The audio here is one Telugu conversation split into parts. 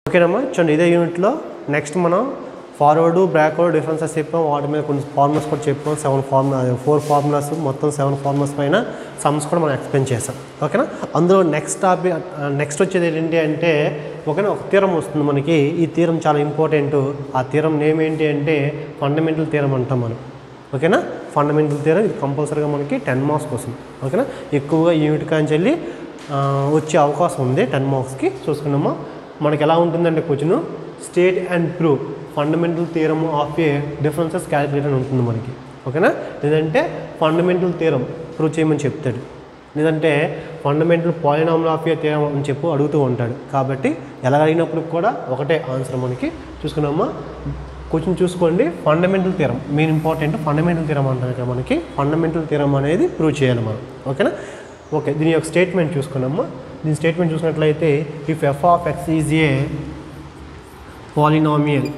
ఓకేనమ్మా చూడండి ఇదే యూనిట్లో నెక్స్ట్ మనం ఫార్వర్డ్ బ్యాక్వర్డ్ డిఫరెన్సెస్ చెప్పాం వాటి మీద కొన్ని ఫార్ములాస్ కూడా చెప్పాం సెవెన్ ఫార్ములా ఫోర్ ఫార్ములాస్ మొత్తం సెవెన్ ఫార్ములాస్ పైన సమ్స్ కూడా మనం ఎక్స్ప్లెయిన్ చేసాం ఓకేనా అందులో నెక్స్ట్ టాపిక్ నెక్స్ట్ వచ్చేది ఏంటి అంటే ఓకేనా ఒక తీరం వస్తుంది మనకి ఈ తీరం చాలా ఇంపార్టెంట్ ఆ తీరం నేమ్ ఏంటి అంటే ఫండమెంటల్ తీరం అంటాం మనం ఓకేనా ఫండమెంటల్ థియరం ఇది కంపల్సరీగా మనకి టెన్ మార్క్స్కి వస్తుంది ఓకేనా ఎక్కువగా ఈ యూనిట్ కాంచి వెళ్ళి ఆ, వచ్చే అవకాశం ఉంది టెన్ మార్క్స్కి చూసుకున్నామా మనకి ఎలా ఉంటుందంటే question state and prove fundamental theorem of a differences calculate అని ఉంటుంది మనకి ఓకేనా లేదంటే ఫండమెంటల్ థియరం ప్రూవ్ చేయమని చెప్తాడు లేదంటే fundamental polynomial of a theorem అని చెప్పు అడుగుతూ ఉంటాడు కాబట్టి ఎలా అడిగినప్పుడు కూడా ఒకటే ఆన్సర్ మనకి చూసుకున్నామా క్వశ్చన్ చూసుకోండి fundamental theorem main important fundamental theorem అంటారు ఇక్కడ మనకి ఫండమెంటల్ థియరం అనేది ప్రూవ్ చేయాలి మనం ఓకేనా ఓకే దీని యొక్క స్టేట్మెంట్ చూసుకున్నామా దీని స్టేట్మెంట్ చూసినట్లయితే if f of x is a polynomial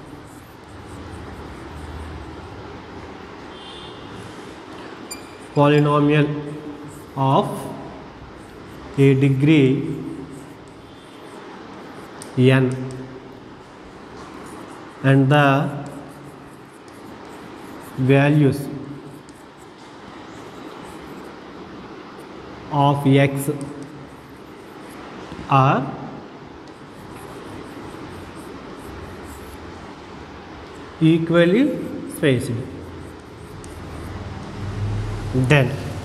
polynomial of a degree n and the values of x are equally spaced then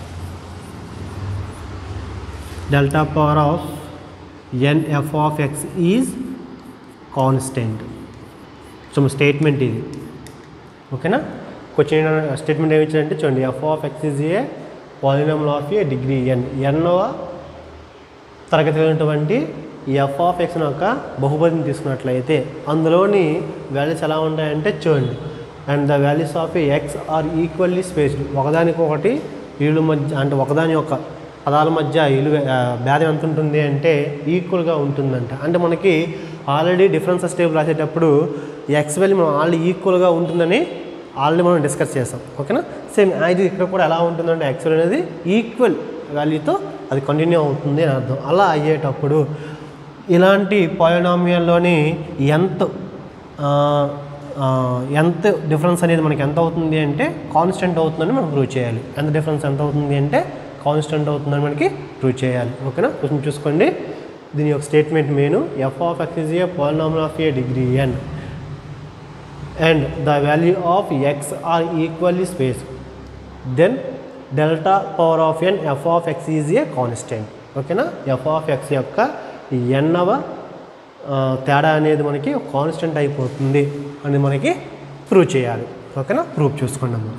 delta power of n f of x is constant so statement ఇది ఓకేనా క్వశ్చన్ స్టేట్మెంట్ ఏమి ఇచ్చారంటే చూడండి f of x is a polynomial of a degree n ఎన్నవ తరగతి ఉన్నటువంటి ఎఫ్ ఆఫ్ ఎక్స్ యొక్క బహుపదిని తీసుకున్నట్లయితే అందులోని వాల్యూస్ ఎలా ఉంటాయంటే చూడండి and the values of x are equally spaced ఒకదానికొకటి ఇళ్ళు మధ్య అంటే ఒకదాని యొక్క పదాల మధ్య ఇల్లు భేదం ఎంత ఉంటుంది అంటే ఈక్వల్గా ఉంటుందంట అంటే మనకి ఆల్రెడీ డిఫరెన్సెస్ టేబుల్ రాసేటప్పుడు ఎక్స్ వాల్యూ మనం ఆల్రెడీ ఈక్వల్గా ఉంటుందని ఆల్రెడీ మనం డిస్కస్ చేసాం ఓకేనా సేమ్ ఇది ఇక్కడ కూడా ఎలా ఉంటుందంటే ఎక్స్ అనేది ఈక్వల్ వాల్యూతో అది కంటిన్యూ అవుతుంది అని అర్థం అలా అయ్యేటప్పుడు ఇలాంటి పాలినామియల్లోని ఎంత ఆ, ఆ, ఎంత డిఫరెన్స్ అనేది మనకి ఎంత అవుతుంది అంటే కాన్స్టెంట్ అవుతుందని మనం ప్రూవ్ చేయాలి ఎంత డిఫరెన్స్ ఎంత అవుతుంది అంటే కాన్స్టెంట్ అవుతుందని మనకి ప్రూవ్ చేయాలి ఓకేనా కొంచెం చూసుకోండి దీని యొక్క statement main f of x is a polynomial of a degree n and the value of x are equally space then delta power of n f of x is a constant ఓకేనా ఎఫ్ ఆఫ్ ఎక్స్ యొక్క ఎన్నవ ఆ, తేడా అనేది మనకి కాన్స్టెంట్ అయిపోతుంది అని మనకి ప్రూవ్ చేయాలి ఓకేనా ప్రూఫ్ చూసుకోండి అమ్మా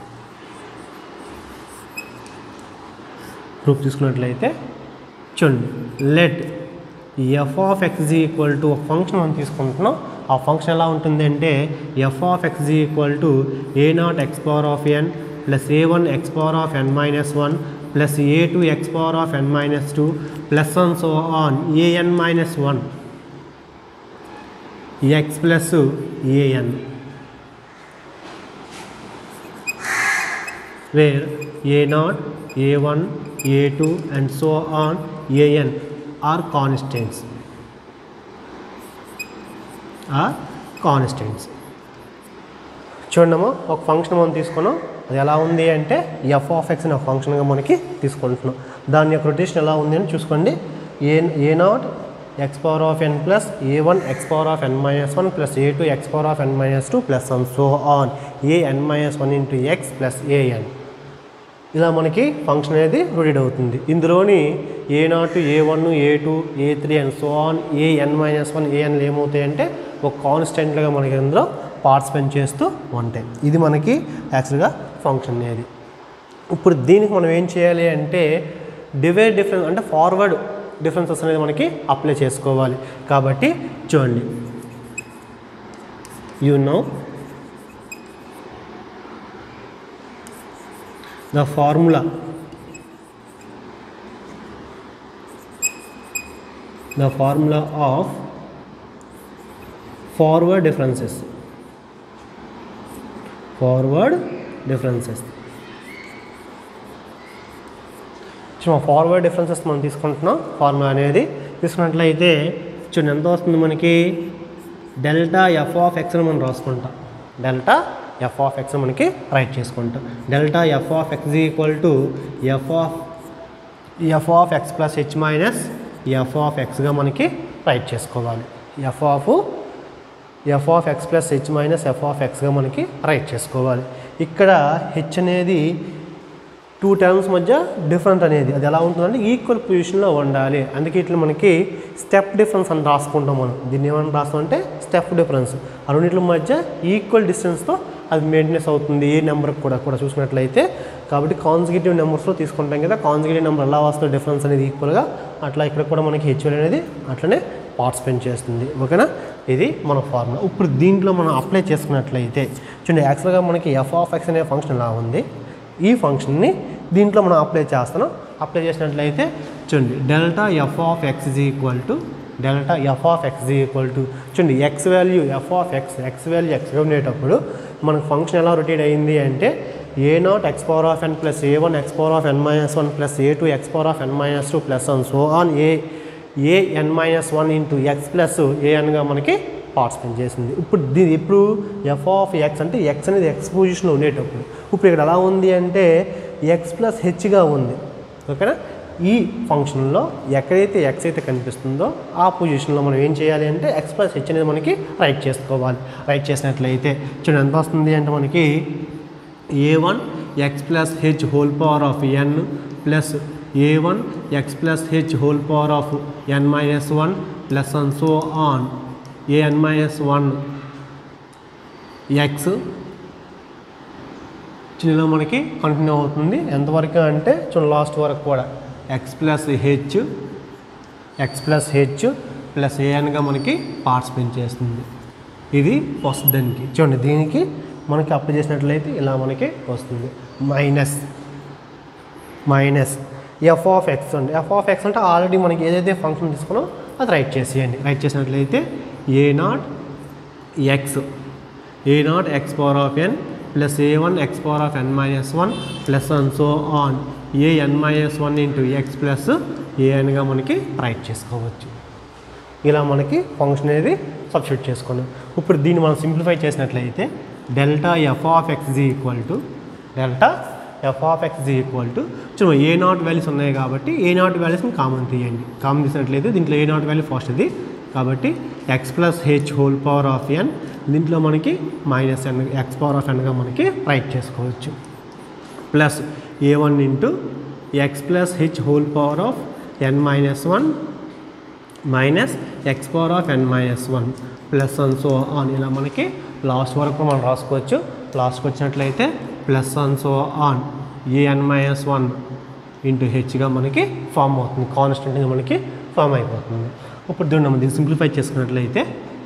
ప్రూఫ్ తీసుకున్నట్లయితే చూడండి let f of x equal to ఒక ఫంక్షన్ మనం తీసుకుంటున్నాం ఆ ఫంక్షన్ ఎలా ఉంటుంది అంటే f of x equal to a naught x power of n plus a one x power of n minus one plus a two x power of n minus two plus one so on a n minus one x plus a n where a0, a1, a2 and so on an are constants are constants చూడమ్మా ఒక ఫంక్షన్ మనం తీసుకున్నాం అది ఎలా ఉంది అంటే ఎఫ్ ఆఫ్ ఎక్స్ అనే ఒక ఫంక్షన్గా మనకి తీసుకుంటున్నాం దాని యొక్క రొటేషన్ ఎలా ఉంది అని చూసుకోండి a a naught x power of n plus a one x power of n minus one plus a two x power of n minus two plus one so on a n minus one into x plus a n ఇలా మనకి ఫంక్షన్ అనేది రూడెడ్ అవుతుంది ఇందులోని a naught a one a two a three and so on a n minus one a ఎన్లు ఏమవుతాయంటే ఒక కాన్స్టెంట్గా మనకి ఇందులో పార్టిసిపేట్ చేస్తూ ఉంటాయి ఇది మనకి యాక్చువల్గా ఫంక్షన్ అనేది ఇప్పుడు దీనికి మనం ఏం చేయాలి అంటే డివైడ్ డిఫరెన్స్ అంటే ఫార్వర్డ్ డిఫరెన్సెస్ అనేది మనకి అప్లై చేసుకోవాలి కాబట్టి చూడండి you know the formula the formula of forward differences forward differences so forward differences మనం తీసుకుంటున్నాం ఫార్ములా అనేది తీసుకున్నట్లయితే చూడండి ఎంత వస్తుంది మనకి డెల్టా ఎఫ్ ఆఫ్ ఎక్స్ అని మనం రాసుకుంటాం డెల్టా ఎఫ్ ఆఫ్ ఎక్స్ మనకి రైట్ చేసుకుంటాం delta f of x equal to f of f of x plus h minus f of ఎక్స్గా మనకి రైట్ చేసుకోవాలి f of f of x plus h minus f of ఎక్స్గా మనకి రైట్ చేసుకోవాలి ఇక్కడ హెచ్ అనేది టూ టర్మ్స్ మధ్య డిఫరెంట్ అనేది అది ఎలా ఉంటుందంటే ఈక్వల్ పొజిషన్లో ఉండాలి అందుకే ఇట్లా మనకి స్టెప్ డిఫరెన్స్ అని రాసుకుంటాం మనం దీన్ని ఏమని రాస్తాం అంటే స్టెప్ డిఫరెన్స్ ఆ రెండింటి మధ్య ఈక్వల్ డిస్టెన్స్తో అది మెయింటెనెన్స్ అవుతుంది ఏ నెంబర్కి కూడా కూడా చూసినట్లయితే కాబట్టి కాన్సిక్యూటివ్ నెంబర్స్లో తీసుకుంటాం కదా కాన్సిక్యూటివ్ నెంబర్ ఎలా వస్తుంది డిఫరెన్స్ అనేది ఈక్వల్గా అట్లా ఇక్కడ కూడా మనకి హెచ్ఎల్ అనేది అట్లనే పార్టిసిపేట్ చేస్తుంది ఓకేనా ఇది మన ఫార్ములా ఇప్పుడు దీంట్లో మనం అప్లై చేసుకున్నట్లయితే చూడండి యాక్చువల్గా మనకి ఎఫ్ ఆఫ్ ఎక్స్ అనే ఫంక్షన్ ఎలా ఉంది ఈ ఫంక్షన్ని దీంట్లో మనం అప్లై చేస్తున్నాం అప్లై చేసినట్లయితే చూడండి delta f of x is equal to delta f of x equal to చూడండి x value f of x x value ఎక్స్గా ఉండేటప్పుడు మనకు ఫంక్షన్ ఎలా రొటేట్ అయింది అంటే a naught x power of n plus a one x power of n minus one plus a two x power of n minus two plus one so on a a n minus one into x plus ఏఎన్గా మనకి పార్టిసిపేట్ చేసింది ఇప్పుడు దీని ఇప్పుడు ఎఫ్ ఆఫ్ ఎక్స్ అంటే ఎక్స్ అనేది ఎక్స్ పొజిషన్లో ఉండేటప్పుడు ఇప్పుడు ఇక్కడ ఎలా ఉంది అంటే ఎక్స్ ప్లస్ హెచ్గా ఉంది ఓకేనా ఈ ఫంక్షన్లో ఎక్కడైతే ఎక్స్ అయితే కనిపిస్తుందో ఆ పొజిషన్లో మనం ఏం చేయాలి అంటే ఎక్స్ ప్లస్ హెచ్ అనేది మనకి రైట్ చేసుకోవాలి రైట్ చేసినట్లయితే చూడండి ఎంత వస్తుంది అంటే మనకి a one x plus h whole power of n plus a one x plus h whole power of n minus one plus one so on a n minus one x చిన్నలో మనకి కంటిన్యూ అవుతుంది ఎంతవరకు అంటే చూడండి లాస్ట్ వరకు కూడా x plus h x plus h plus ఏఎన్గా మనకి పార్టిసిపేట్ చేస్తుంది ఇది ఫస్ట్ దానికి చూడండి దీనికి మనకి అప్లై చేసినట్లయితే ఇలా మనకి వస్తుంది minus minus f of x అండి ఎఫ్ ఆఫ్ ఎక్స్ అంటే ఆల్రెడీ మనకి ఏదైతే ఫంక్షన్ తీసుకున్నామో అది రైట్ చేసేయండి రైట్ చేసినట్లయితే a naught x a naught x power of n plus a one x power of n minus one plus one so on a n minus one into x plus ఏఎన్గా మనకి రైట్ చేసుకోవచ్చు ఇలా మనకి ఫంక్షన్ అనేది సబ్స్టిట్యూట్ చేసుకున్నాం ఇప్పుడు దీన్ని మనం సింప్లిఫై చేసినట్లయితే delta f of x g equal to delta f of x g equal to చూడ ఏ నాట్ వాల్యూస్ ఉన్నాయి కాబట్టి ఏ నాట్ వాల్యూస్ని కామన్ తీయండి కామన్ తీసినట్లయితే దీంట్లో ఏ నాట్ వాల్యూ ఫస్ట్ ఇది కాబట్టి x plus h whole power of n దీంట్లో మనకి minus n x power of ఎన్గా మనకి రైట్ చేసుకోవచ్చు plus a one into x plus h whole power of n minus one minus x power of n minus one plus one so on ఇలా మనకి లాస్ట్ వరకు మనం రాసుకోవచ్చు లాస్ట్కి వచ్చినట్లయితే plus one so on a n minus one into హెచ్గా మనకి ఫామ్ అవుతుంది కాన్స్టెంట్గా మనకి ఫామ్ అయిపోతుంది ఇప్పుడు దీన్ని మనం సింప్లిఫై చేసుకున్నట్లయితే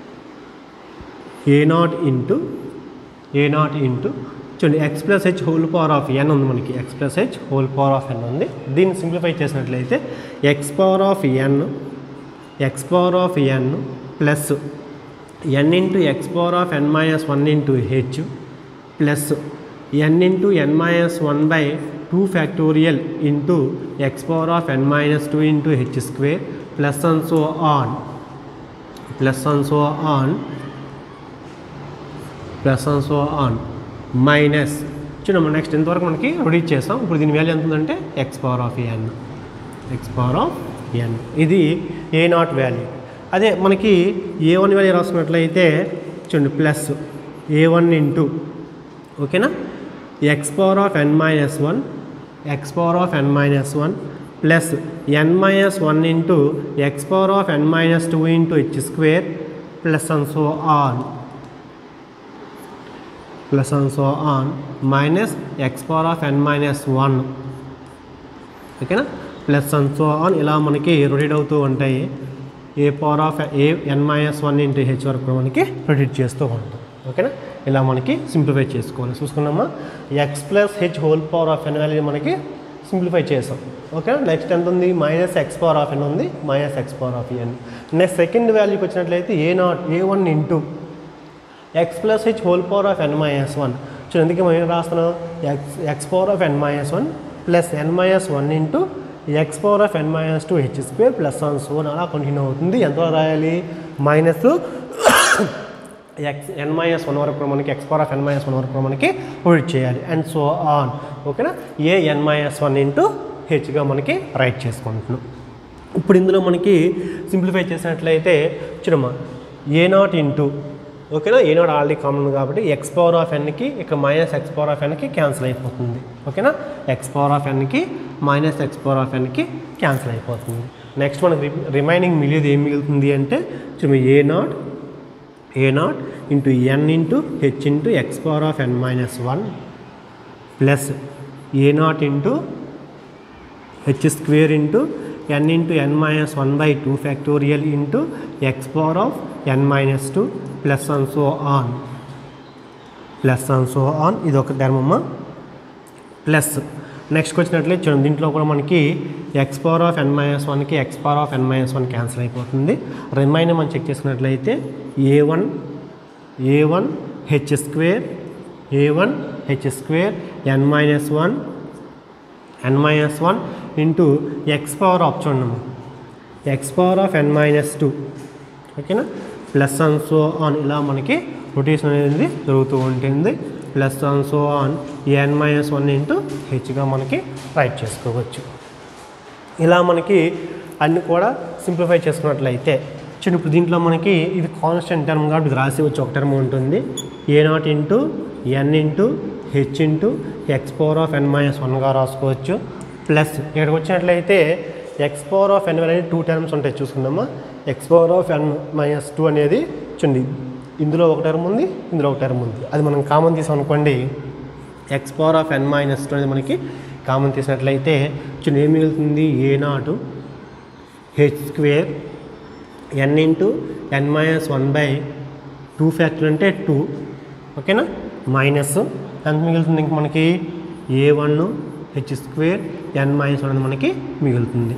a naught into a naught into చూడండి x plus h whole power of n ఉంది మనకి x plus h whole power of n ఉంది దీన్ని సింప్లిఫై చేసినట్లయితే x power of n x power of n plus n into x power of n minus one into h plus n into n minus one by two factorial into x power of n minus two into h square plus one so on plus one so on plus one so on minus చూడమ్మ నెక్స్ట్ ఇంతవరకు మనకి రొడీట్ చేస్తాం ఇప్పుడు దీని వాల్యూ ఎంత ఉందంటే x power of n x power of n ఇది ఏ నాట్ వాల్యూ అదే మనకి ఏ వన్ వాల్యూ రాసుకున్నట్లయితే చూడండి ప్లస్ ఏ వన్ ఇంటూ ఓకేనా x power of n minus one x power of n minus one plus n minus one into x power of n minus two into h square plus and so on plus and so on minus x power of n minus one ఓకేనా ప్లస్ అండ్ సో ఆన్ ఇలా మనకి రొటేట్ అవుతూ ఉంటాయి a power of a n minus one into h వరకు మనకి రొటేట్ చేస్తూ ఉంటాం ఓకేనా ఇలా మనకి సింప్లిఫై చేసుకోవాలి చూసుకున్నామా x plus h whole power of n value మనకి సింప్లిఫై చేసాం ఓకేనా నెక్స్ట్ ఎంత ఉంది minus x power of n ఉంది minus x power of n next second వాల్యూకి వచ్చినట్లయితే a naught a one into x plus h whole power of n minus one చూడండి ఎందుకు మనం ఏం రాస్తున్నాం x x power of n minus one plus n minus one into x power of n minus two h square plus one so అలా కంటిన్యూ అవుతుంది ఎంత రాయాలి minus x n minus one వరకు కూడా మనకి x power of n minus one వరకు కూడా మనకి రీడ్ చేయాలి అండ్ సో ఆన్ ఓకేనా a n minus one into హెచ్గా మనకి రైట్ చేసుకుంటున్నాం ఇప్పుడు ఇందులో మనకి సింప్లిఫై చేసినట్లయితే చూడమ్మా ఏ నాట్ ఇంటూ ఓకేనా ఏ నాట్ ఆల్రెడీ కామన్ కాబట్టి ఎక్స్ పవర్ ఆఫ్ ఎన్కి ఇక్కడ మైనస్ ఎక్స్ పవర్ ఆఫ్ ఎన్కి క్యాన్సిల్ అయిపోతుంది ఓకేనా ఎక్స్ పవర్ ఆఫ్ ఎన్కి మైనస్ ఎక్స్ పవర్ ఆఫ్ ఎన్కి క్యాన్సిల్ అయిపోతుంది నెక్స్ట్ మనకి రిమైనింగ్ మిగిలిది ఏం మిగులుతుంది అంటే చూడ a naught a naught into n into h into x power of n minus one plus a naught into h square into n into n minus one by two factorial into x power of n minus two plus one so on plus one so on ఇది ఒక ధర్మమ్మ ప్లస్ నెక్స్ట్ వచ్చినట్లయితే చూడండి దీంట్లో కూడా మనకి x power of n minus వన్కి x power of n minus one cancel అయిపోతుంది రిమైండర్ మనం చెక్ చేసుకున్నట్లయితే a one a one h square a one h square n minus one n minus one into x power of చూడము x power of n minus two ఓకేనా ప్లస్ వన్ సో ఆన్ ఇలా మనకి రొటేషన్ అనేది జరుగుతూ ఉంటుంది plus one so on n minus one into హెచ్గా మనకి రైట్ చేసుకోవచ్చు ఇలా మనకి అన్ని కూడా సింప్లిఫై చేసుకున్నట్లయితే చూడండి ఇప్పుడు దీంట్లో మనకి ఇది కాన్స్టెంట్ టర్మ్ కాబట్టి ఇది రాసి వచ్చి ఒక టర్మ్ ఉంటుంది a naught into n into h into x power of n minus వన్గా రాసుకోవచ్చు ప్లస్ ఇక్కడికి వచ్చినట్లయితే ఎక్స్ పవర్ ఆఫ్ ఎన్ అనేది టూ టర్మ్స్ ఉంటాయి చూసుకుందామా x power of n minus two అనేది చూడండి ఇందులో ఒక టర్మ్ ఉంది ఇందులో ఒక టర్మ్ ఉంది అది మనం కామన్ తీసాం అనుకోండి x power of n minus two అనేది మనకి కామన్ తీసినట్లయితే చూడండి ఏం మిగులుతుంది a naught h square n into n minus one by two factor అంటే టూ ఓకేనా మైనస్ ఎంత మిగులుతుంది ఇంక మనకి a one h square n minus one అనేది మనకి మిగులుతుంది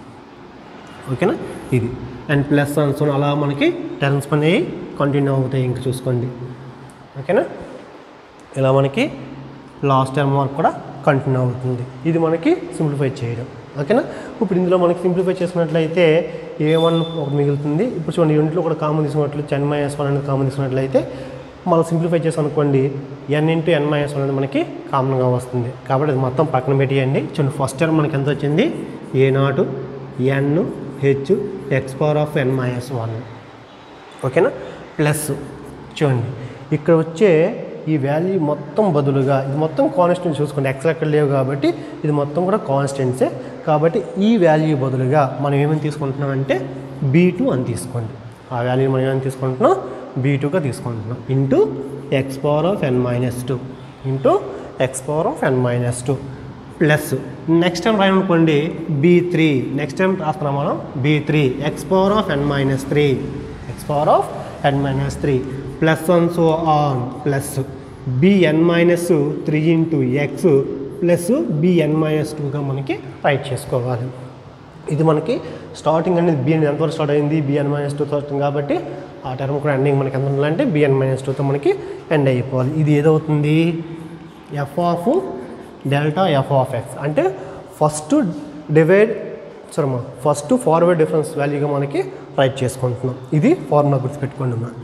ఓకేనా ఇది అండ్ ప్లస్ వన్స్ అలా మనకి టర్మ్స్ అనేవి కంటిన్యూ అవుతాయి ఇంక చూసుకోండి ఓకేనా ఇలా మనకి లాస్ట్ టర్మ్ వరకు కూడా కంటిన్యూ అవుతుంది ఇది మనకి సింప్లిఫై చేయడం ఓకేనా ఇప్పుడు ఇందులో మనకి సింప్లిఫై చేసుకున్నట్లయితే ఏ వన్ ఒకటి మిగులుతుంది ఇప్పుడు చూడండి ఇంట్లో కూడా కామన్ తీసుకున్నట్లయితే ఎన్ మైనస్ వన్ అనేది కామన్ తీసుకున్నట్లయితే మనం సింప్లిఫై చేసాం అనుకోండి n into n minus one అనేది మనకి కామన్గా వస్తుంది కాబట్టి అది మొత్తం పక్కన పెట్టేయండి చూడండి ఫస్ట్ టర్మ్ మనకి ఎంత వచ్చింది a naught n h x power of n minus one ఓకేనా ప్లస్ చూడండి ఇక్కడ వచ్చే ఈ వాల్యూ మొత్తం బదులుగా ఇది మొత్తం కాన్స్టెంట్ చూసుకోండి ఎక్స్ ఎక్కడ లేవు కాబట్టి ఇది మొత్తం కూడా కాన్స్టెంట్సే కాబట్టి ఈ వాల్యూ బదులుగా మనం ఏమని తీసుకుంటున్నాం అంటే బీ టూ అని తీసుకోండి ఆ వాల్యూ మనం ఏమని తీసుకుంటున్నాం బీ టూగా తీసుకుంటున్నాం into x power of n minus two into x power of n minus two plus next time రాయనుకోండి బీ త్రీ నెక్స్ట్ టైం రాస్తున్నాం మనం b three x power of n minus three x power of n minus three plus one so on plus b n minus three into x plus b n minus టూగా మనకి రైట్ చేసుకోవాలి ఇది మనకి స్టార్టింగ్ అనేది బిఎన్ ఎంతవరకు స్టార్ట్ అయింది బిఎన్ మైనస్ టూ స్టార్టింగ్ కాబట్టి ఆ టర్మ్ కూడా ఎండింగ్ మనకి ఎంత ఉండాలంటే బిఎన్ మైనస్ టూతో మనకి ఎండ్ అయిపోవాలి ఇది ఏదవుతుంది f of delta f of x అంటే ఫస్ట్ డివైడ్ సరమ్మా ఫస్ట్ ఫార్వర్డ్ డిఫరెన్స్ వాల్యూగా మనకి రైట్ చేసుకుంటున్నాం ఇది ఫార్ములా గుర్తుపెట్టుకోండి అమ్మా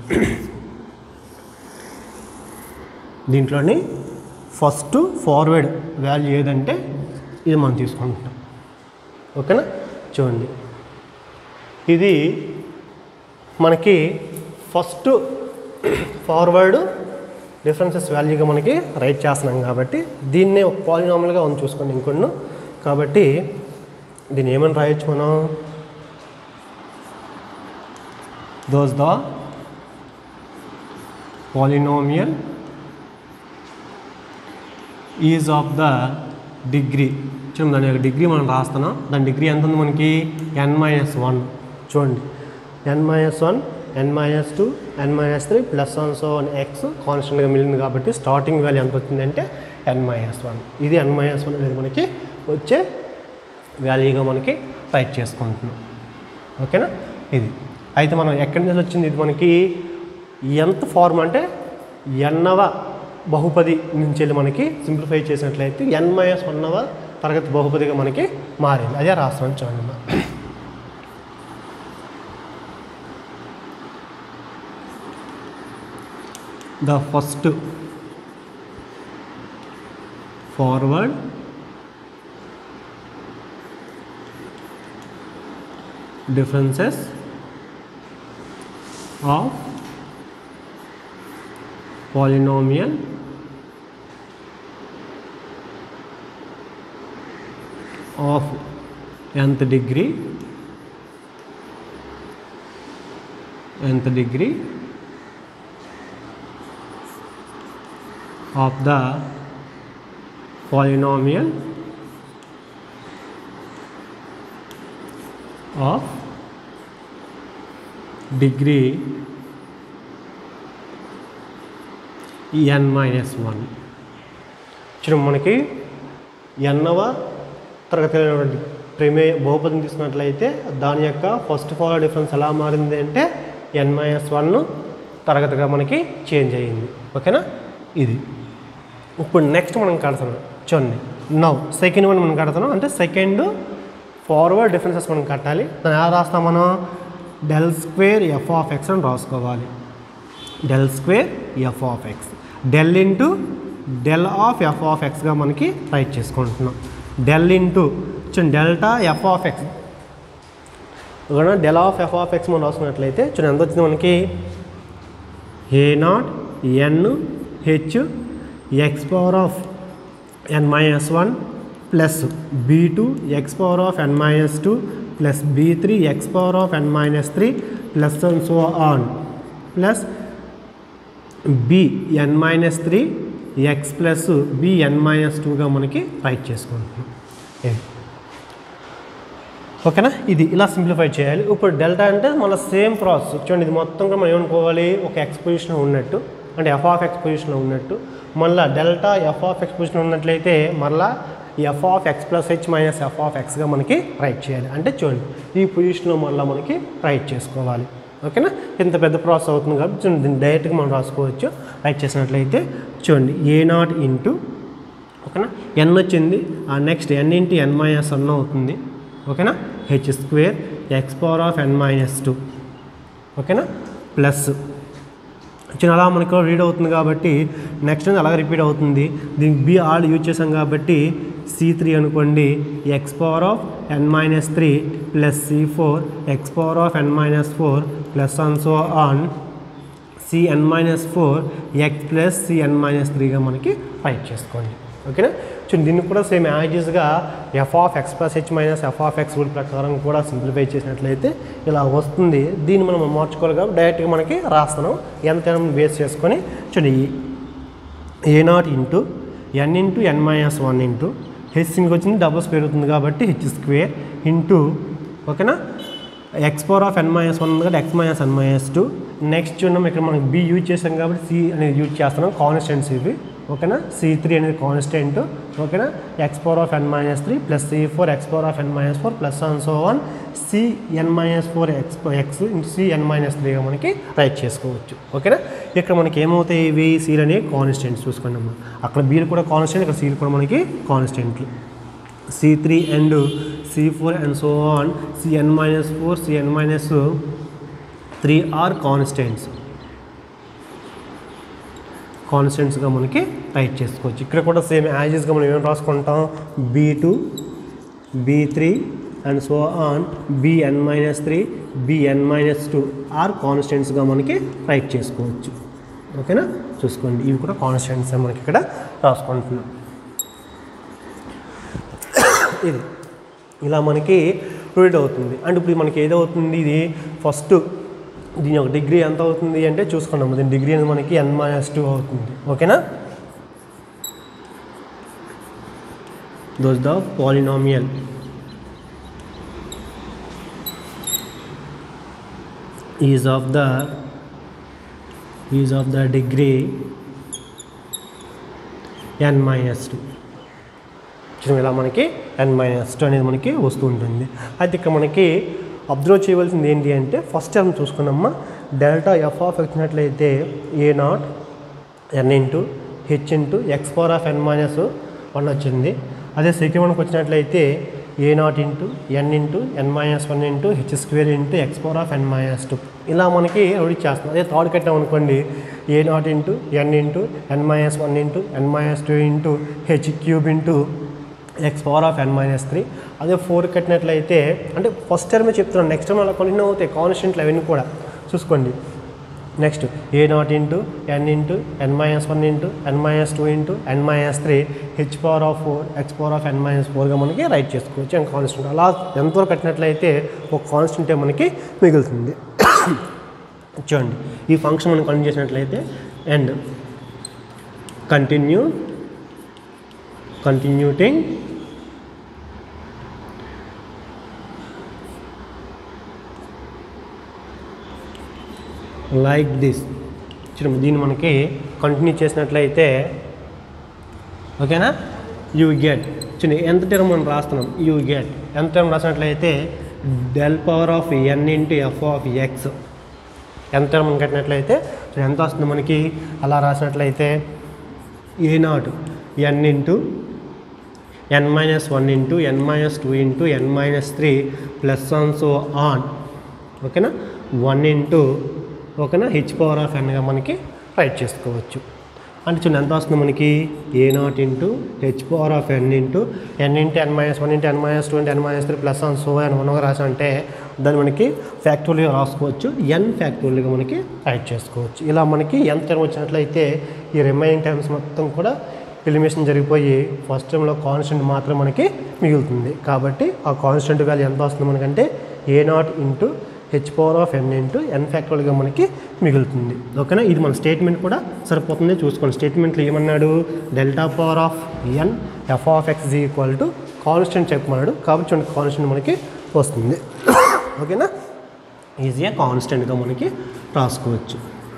దీంట్లోని ఫస్ట్ ఫార్వర్డ్ వాల్యూ ఏదంటే ఇది మనం తీసుకుంటున్నాం ఓకేనా చూడండి ఇది మనకి ఫస్ట్ ఫార్వర్డ్ డిఫరెన్సెస్ వాల్యూగా మనకి రైట్ చేస్తున్నాం కాబట్టి దీన్నే ఒక పాలినామల్గా ఉంది చూసుకోండి ఇంకొన్ని కాబట్టి దీన్ని ఏమని రాయొచ్చు మనం those the polynomial is of the degree చూడండి దాని యొక్క డిగ్రీ మనం రాస్తున్నాం దాని డిగ్రీ ఎంత ఉంది మనకి ఎన్ మైనస్ వన్ చూడండి n minus one n minus two n minus three plus one so one x కాన్స్టెంట్గా మిగిలింది కాబట్టి స్టార్టింగ్ వాల్యూ ఎంత వచ్చిందంటే ఎన్ మైనస్ వన్ ఇది ఎన్ మైనస్ వన్ అనేది మనకి వచ్చే వాల్యూగా మనకి రైట్ చేసుకుంటున్నాం ఓకేనా ఇది అయితే మనం ఎక్కడి నుంచి వచ్చింది ఇది మనకి ఎంత ఫార్మ్ అంటే ఎన్నవ బహుపది నుంచి వెళ్ళి మనకి సింప్లిఫై చేసినట్లయితే ఎన్ మైనస్ వన్నవ తరగతి బహుపదిగా మనకి మారింది అదే రాస్తాం చూడండి అమ్మా. the first forward differences of polynomial of nth degree nth degree of the polynomial of degree n minus one చూడండి మనకి ఎన్నవ తరగతిలో ప్రమేయ బహుపదిని తీసుకున్నట్లయితే దాని యొక్క ఫస్ట్ ఫాలో డిఫరెన్స్ ఎలా మారింది అంటే ఎన్ మైనస్ వన్ తరగతిగా మనకి చేంజ్ అయ్యింది ఓకేనా ఇది ఇప్పుడు నెక్స్ట్ మనం కడతాం చూడండి నవ్ సెకండ్ వన్ మనం కడతాం అంటే సెకండ్ ఫార్వర్డ్ డిఫరెన్సెస్ మనం కట్టాలి దాన్ని ఎలా రాస్తాం మనం del square f of x అని రాసుకోవాలి del square f of x del into del of f of ఎక్స్గా మనకి రైట్ చేసుకుంటున్నాం డెల్ ఇంటూ చూడండి డెల్టా ఎఫ్ ఆఫ్ ఎక్స్ ఇక్కడ del of f of x మనం రాసుకున్నట్లయితే చూడండి ఎంత వచ్చింది మనకి a naught n h x power of n minus one plus b two x power of n minus two plus b three x power of n minus three plus and so on plus b n minus three x plus b n minus టూగా మనకి రైట్ చేసుకుంటున్నాం ఇది ఓకేనా ఇది ఇలా సింప్లిఫై చేయాలి ఇప్పుడు డెల్టా అంటే మన సేమ్ ప్రాసెస్ చూడండి ఇది మొత్తం కూడా మనం ఏమనుకోవాలి ఒక ఎక్స్పోజిషన్ ఉన్నట్టు అంటే ఎఫ్ ఆఫ్ ఎక్స్పోజిషన్లో ఉన్నట్టు మళ్ళీ డెల్టా ఎఫ్ ఆఫ్ ఎక్స్పోజిషన్ ఉన్నట్లయితే మళ్ళీ f of x plus h minus f of ఎక్స్గా మనకి రైట్ చేయాలి అంటే చూడండి ఈ పొజిషన్లో మళ్ళీ మనకి రైట్ చేసుకోవాలి ఓకేనా ఇంత పెద్ద ప్రాసెస్ అవుతుంది కాబట్టి చూడండి దీన్ని డైరెక్ట్గా మనం రాసుకోవచ్చు రైట్ చేసినట్లయితే చూడండి ఏ నాట్ ఇంటూ ఓకేనా ఎన్ వచ్చింది ఆ next n into n minus one అవుతుంది ఓకేనా h square x power of n minus two ఓకేనా ప్లస్ చిన్న అలా మనకు రీడ్ అవుతుంది కాబట్టి నెక్స్ట్ అలాగే రిపీట్ అవుతుంది దీనికి బి ఆల్ యూజ్ చేసాం కాబట్టి సి త్రీ అనుకోండి x power of n minus three plus c four x power of n minus four plus on so on c n minus four x plus c n minus త్రీగా మనకి రైట్ చేసుకోండి ఓకేనా చూడండి దీన్ని కూడా సేమ్ యాజెస్గా f of x plus h minus f of x rule ప్రకారం కూడా సింప్లిఫై చేసినట్లయితే ఇలా వస్తుంది దీన్ని మనం మార్చుకోవాలి కాబట్టి డైరెక్ట్గా మనకి రాస్తున్నాం ఎంత బేస్ చేసుకొని చూడండి a naught into n into n minus one into h సింగ్ వచ్చింది డబుల్స్ పెరుగుతుంది కాబట్టి హెచ్ స్క్వేర్ ఇంటూ ఓకేనా x power of n minus one ఉంది కాబట్టి x minus n minus two next చూడండి ఇక్కడ మనకి బి యూజ్ చేసాం కాబట్టి సి అనేది యూజ్ చేస్తున్నాం కాన్స్టెంట్స్ ఇవి ఓకేనా సి త్రీ అనేది కాన్స్టెంట్ ఓకేనా x power of n minus three plus c four x power of n minus four plus one so one c n minus four x x into c n minus త్రీగా మనకి రైట్ చేసుకోవచ్చు ఓకేనా ఇక్కడ మనకి ఏమవుతాయి ఇవి సీలు అనేవి కాన్స్టెంట్స్ చూసుకోండి అమ్మా అక్కడ బీలు కూడా కాన్స్టెంట్ ఇక్కడ సీలు కూడా మనకి కాన్స్టెంట్లు c three and c four and so on c n minus four c n minus three are constants కాన్స్టెంట్స్గా మనకి రైట్ చేసుకోవచ్చు ఇక్కడ కూడా సేమ్ యాజెస్గా మనం ఏం రాసుకుంటాం b two b three and so on b n minus three b n minus two are కాన్స్టెంట్స్గా మనకి రైట్ చేసుకోవచ్చు ఓకేనా చూసుకోండి ఇవి కూడా కాన్స్టెంట్స్ మనకి ఇక్కడ రాసుకుంటున్నాం ఇది ఇలా మనకి రీడ్ అవుతుంది అండ్ ఇప్పుడు మనకి ఏదవుతుంది ఇది ఫస్ట్ దీని యొక్క డిగ్రీ ఎంత అవుతుంది అంటే చూసుకున్నాము దీని డిగ్రీ అనేది మనకి ఎన్ మైనస్ టూ అవుతుంది ఓకేనా those the polynomial is of the is of the degree n minus two చూడండి ఇలా మనకి ఎన్ మైనస్ టూ అనేది మనకి వస్తూ ఉంటుంది అయితే ఇక్కడ మనకి అబ్జర్వ్ చేయవలసింది ఏంటి అంటే ఫస్ట్ టైం చూసుకున్నామా డెల్టా ఎఫ్ ఆఫ్ వచ్చినట్లయితే a naught n into h into x power of n minus one వచ్చింది అదే సెకండ్ వన్కి వచ్చినట్లయితే a naught into n into n minus one into h square into x power of n minus two ఇలా మనకి రెడీ చేస్తుంది అదే థర్డ్ కట్టాం అనుకోండి a naught into n into n minus one into n minus two into h cube into x power of n minus three అదే ఫోర్ కట్టినట్లయితే అంటే ఫస్ట్ టర్మే చెప్తున్నాను నెక్స్ట్ టర్మ్ అలా కొన్ని అవుతాయి కాన్స్టెంట్లు అవన్నీ కూడా చూసుకోండి next a naught into n into n minus one into n minus two into n minus three h power of four x power of n minus ఫోర్గా మనకి రైట్ చేసుకోవచ్చు అండ్ కాన్స్టెంట్ అలా ఎంతవరకు కట్టినట్లయితే ఒక కాన్స్టెంటే మనకి మిగులుతుంది చూడండి ఈ ఫంక్షన్ మనం కంటిన్యూ చేసినట్లయితే and continue continuing like this చూడండి దీన్ని మనకి కంటిన్యూ చేసినట్లయితే ఓకేనా యూ గెట్ చూడండి ఎంత టర్మ్ మనం రాస్తున్నాం యూ గెట్ ఎంత టర్మ్ రాసినట్లయితే del power of n into f of x ఎంత టర్మ్ మనం కట్టినట్లయితే చూడండి ఎంత వస్తుంది మనకి అలా రాసినట్లయితే a naught n into n minus one into n minus two into n minus three plus one so on ఓకేనా వన్ ఇంటూ ఓకేనా హెచ్ పవర్ ఆఫ్ ఎన్గా మనకి రైట్ చేసుకోవచ్చు అంటే చూడండి ఎంత వస్తుంది మనకి a naught into h power of n into n into n minus one into n minus two into n minus three plus one so n వన్గా రాసి అంటే దాన్ని మనకి ఫ్యాక్టోరియల్గా రాసుకోవచ్చు ఎన్ ఫ్యాక్టోరియల్గా మనకి రైట్ చేసుకోవచ్చు ఇలా మనకి ఎంత టర్మ్ వచ్చినట్లయితే ఈ రిమైనింగ్ టర్మ్స్ మొత్తం కూడా ఎలిమినేషన్ జరిగిపోయి ఫస్ట్ టైంలో కాన్స్టెంట్ మాత్రం మనకి మిగులుతుంది కాబట్టి ఆ కాన్స్టెంట్ వాల్యూ ఎంత వస్తుంది మనకంటే a naught into h power of n into n ఫ్యాక్టర్గా మనకి మిగులుతుంది ఓకేనా ఇది మన స్టేట్మెంట్ కూడా సరిపోతుంది చూసుకోండి స్టేట్మెంట్లో ఏమన్నాడు delta power of n f of x equal to constant చెప్పమన్నాడు కాబట్టి చూడండి కాన్స్టెంట్ మనకి వస్తుంది ఓకేనా ఈజీగా కాన్స్టెంట్గా మనకి రాసుకోవచ్చు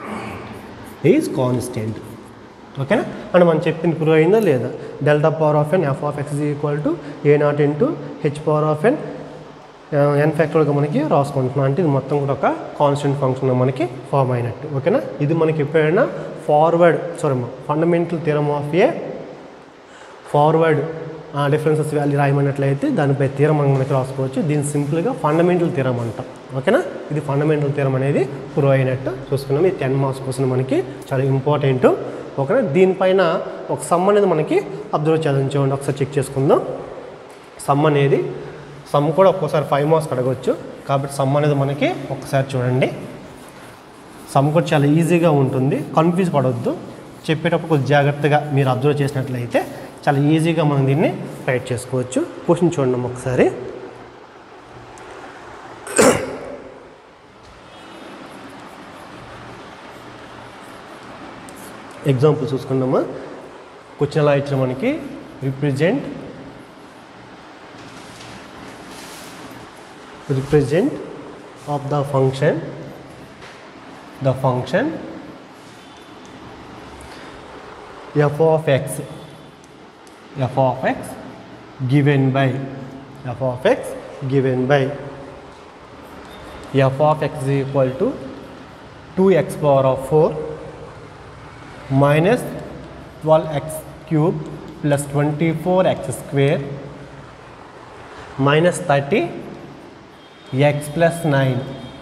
ఈజ్ కాన్స్టెంట్ ఓకేనా అంటే మనం చెప్పింది ప్రూవ్ అయిందా లేదా delta power of n f of x equal to a naught into h power of n n ఫ్యాక్టర్గా మనకి రాసుకుంటున్నాం అంటే ఇది మొత్తం కూడా ఒక కాన్స్టెంట్ ఫంక్షన్ మనకి ఫామ్ అయినట్టు ఓకేనా ఇది మనకి ఎప్పుడైనా forward sorry fundamental theorem of a forward differences value రాయమన్నట్లయితే దానిపై తీరం మనం మనకి రాసుకోవచ్చు దీన్ని సింపుల్గా ఫండమెంటల్ తీరం అంటాం ఓకేనా ఇది ఫండమెంటల్ తీరం అనేది ప్రూవ్ అయినట్టు చూసుకున్నాం ఇది టెన్ మార్క్స్ కోసం మనకి చాలా ఇంపార్టెంట్ ఓకేనా దీనిపైన ఒక సమ్ అనేది మనకి అబ్జర్వ్ చేద్దాం చూడండి ఒకసారి చెక్ చేసుకుందాం సమ్ అనేది సమ్ కూడా ఒక్కోసారి ఫైవ్ మార్క్స్ అడగవచ్చు కాబట్టి సమ్ అనేది మనకి ఒకసారి చూడండి సమ్ కూడా చాలా ఈజీగా ఉంటుంది కన్ఫ్యూజ్ పడవద్దు చెప్పేటప్పుడు కొంచెం జాగ్రత్తగా మీరు అబ్జర్వ్ చేసినట్లయితే చాలా ఈజీగా మనం దీన్ని రైట్ చేసుకోవచ్చు క్వశ్చన్ చూడండి ఒకసారి ఎగ్జాంపుల్ చూసుకుందామా క్వశ్చన్ ఎలా ఇచ్చిన మనకి represent represent of the function the function f of x f of x given by f of x given by f of x is equal to 2x power of 4 minus 12x cube plus 24x square minus 30 x plus 9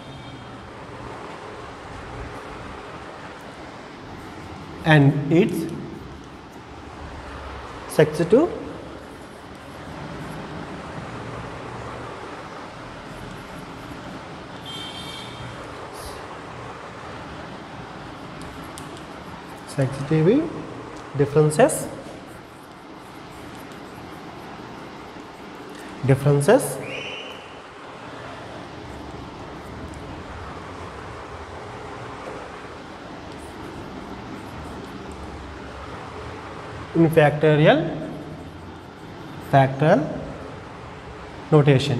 and its sex to sensitivity differences differences in factorial factorial notation